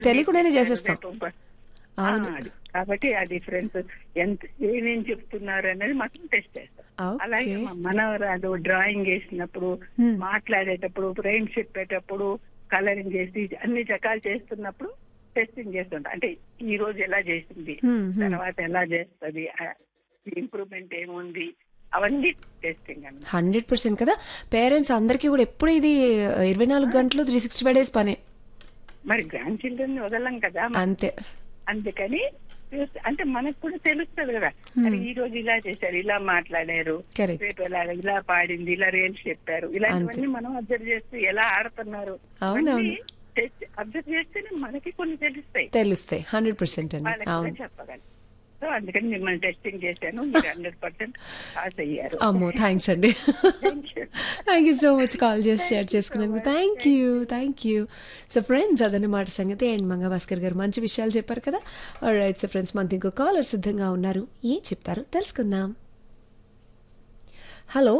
తెలియకుండానే చేసేస్తాం ఆ, అవును అది. కాబట్టి ఆ డిఫరెన్స్ ఎంత ఏమేం చెప్తున్నారు అనేది మాత్రం టెస్ట్ చేస్తాం ఓకే అలాగే మా మనవరాలు డ్రాయింగ్ వేసినప్పుడు Hmm. మాట్లాడేటప్పుడు ఫ్రెండ్స్ చెప్పేటప్పుడు కలరింగ్ చేసి అన్ని రకాలు చేస్తున్నప్పుడు టెస్టింగ్ చేస్తుంటాం అంటే ఈ రోజు ఎలా చేసింది Hmm, hmm. తర్వాత ఎలా చేస్తుంది ఇంప్రూవ్మెంట్ ఏముంది అవన్నీ టెస్టింగ్ అన్నమాట హండ్రెడ్ పర్సెంట్ కదా పేరెంట్స్ అందరికీ కూడా ఎప్పుడు ఇది ఇరవై నాలుగు గంటలు త్రీ సిక్స్టీ ఫైవ్ డేస్ పనే మరి గ్రాండ్ చిల్డ్రన్ వదలం కదా అంతే అందుకని చూస్తే- అంటే మనకు కూడా తెలుస్తుంది కదా అది ఈ రోజు ఇలా చేశారు ఇలా మాట్లాడారు కరెక్ట్ రేపు ఇలా ఇలా పాడింది ఇలా రేంజ్ చెప్పారు ఇలాంటివన్నీ మనం అబ్జర్వ్ చేస్తూ ఎలా ఆడుతున్నారు అవునవును. అబ్జర్వ్ చేస్తేనే మనకి కొన్ని తెలుస్తాయి తెలుస్తాయి హండ్రెడ్ పర్సెంట్ అండి వాళ్ళకి కూడా అవును చెప్పగలం సో అందుకని మిమ్మల్ని టెస్టింగ్ చేశాను మీరు హండ్రెడ్ పర్సెంట్ పాస్ అయ్యారు అమ్మో థ్యాంక్స్ అండి Thank you. Thank you so much call చేసి షేర్ చేసుకున్నందుకు thank you thank you so friends అదన్నమాట సంగతి అండ్ మంగా భాస్కర్ గారు మంచి విషయాలు చెప్పారు కదా రైట్ సో ఫ్రెండ్స్ మనకి ఇంకో కాలర్ సిద్ధంగా ఉన్నారు ఏం చెప్తారో తెలుసుకుందాం హలో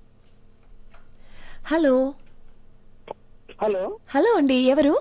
హలో హలో హలో అండి ఎవరు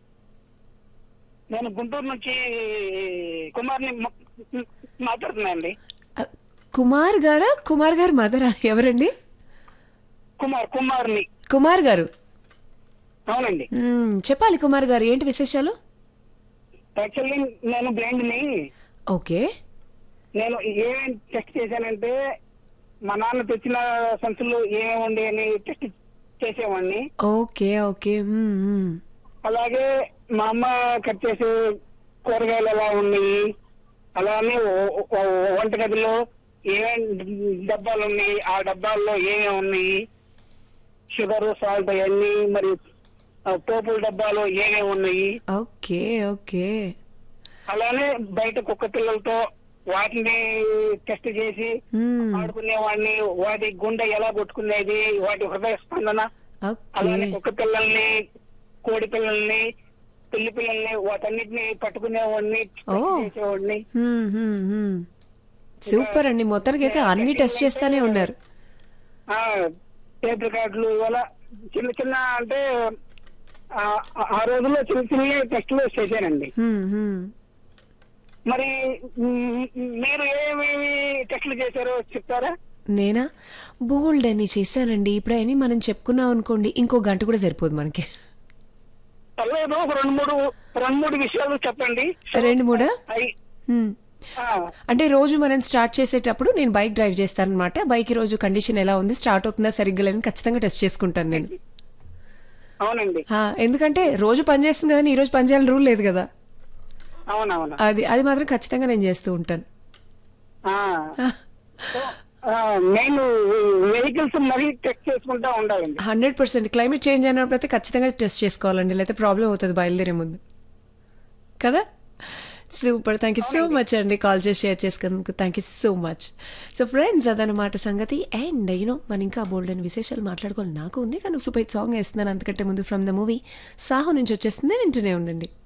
నేను గుంటూరు నుంచి కుమార్ని మ- మ- మాట్లాడుతున్నానండి అ, కుమార్ గారా కుమార్ గారు మదరా ఎవరండి కుమార్ కుమార్ని కుమార్ గారు అవునండి మ్మ్, చెప్పాలి కుమార్ గారు ఏంటి విశేషాలు యాక్చువల్లీ నేను బ్లైండ్ ని ఓకే నేను ఏమేమి టెస్ట్ చేశానంటే మా నాన్న తెచ్చిన సంచులు ఏమేమి ఉండే అని టెస్ట్ చేసేవాడిని ఓకే ఓకే మ్మ్, మ్మ్. అలాగే మా అమ్మ కట్ చేసే కూరగాయలు ఎలా ఉన్నాయి అలానే ఓ- ఓ- వంటగదిలో ఏమేమి డబ్బాలు ఉన్నాయి ఆ డబ్బాల్లో ఏమేమి ఉన్నాయి షుగర్ సాల్ట్ అవన్నీ మరి ఆ పోపుల డబ్బాలు ఏమేమి ఉన్నాయి ఓకే ఓకే అలానే బయట కుక్క పిల్లలతో వాటిని టెస్ట్ చేసి మ్మ్. ఆడుకునేవాడిని వాటి గుండె ఎలా కొట్టుకునేది వాటి హృదయ స్పందన ఓకే అలానే కుక్క పిల్లల్ని కోడి పిల్లల్ని పిల్లి పిల్లల్ని వాటన్నిటిని పట్టుకునేవాడిని ఓ. టెస్ట్ చేసేవాడిని మ్మ్, మ్మ్, మ్మ్. సూపర్ అండి మొత్తానికి అయితే అన్ని టెస్ట్ చేస్తానే ఉన్నారు ఆ టేప్ రికార్డులు ఇవాళ చిన్న చిన్న అంటే ఆ ఆ రోజుల్లో చిన్న చిన్న టెస్టులు చేశానండి మ్మ్, మ్మ్. మరి మ్, మీరు ఏమేమి టెస్టులు చేశారో చెప్తారా నేనా బోల్డ్ అని చేశానండి ఇప్పుడు అని మనం చెప్పుకున్నాం అనుకోండి ఇంకో గంట కూడా సరిపోదు మనకి పర్లేదు ఒక రెండు మూడు రెండు మూడు విషయాలు చెప్పండి రెండు మూడా అయి మ్మ్. ఆ, అంటే రోజు మనం స్టార్ట్ చేసేటప్పుడు నేను బైక్ డ్రైవ్ చేస్తానమాట బైక్ ఈ రోజు కండిషన్ ఎలా ఉంది స్టార్ట్ అవుతుందా సరిగ్గా లేదని ఖచ్చితంగా టెస్ట్ చేసుకుంటాను నేను అవునండి ఆ, ఎందుకంటే రోజు పని చేస్తుంది కానీ ఈ రోజు పని చేయాలని రూల్ లేదు కదా అవునవును అది అది మాత్రం ఖచ్చితంగా నేను చేస్తూ ఉంటాను మెయిన్ వెహికల్స్ మరీ టెస్ట్ చేసుకుంటా ఉండాలండి హండ్రెడ్ పర్సెంట్ క్లైమేట్ చేంజ్ అయినప్పుడు అయితే ఖచ్చితంగా టెస్ట్ చేసుకోవాలండి లేకపోతే ప్రాబ్లం అవుతుంది బయలుదేరే ముందు కదా super thank you so much అండి కాల్ చేసి షేర్ చేసుకున్నందుకు thank you so much so friends అదనమాట సంగతి అండ్ యూనో మన ఇంకా బోల్డ్ అని విశేషాలు మాట్లాడుకోవాలి నాకు ఉంది కానీ సూపర్ సాంగ్ వేస్తున్నాను అంతకంటే ముందు ఫ్రమ్ ద మూవీ సాహో నుంచి వచ్చేస్తుంది వింటూనే ఉండండి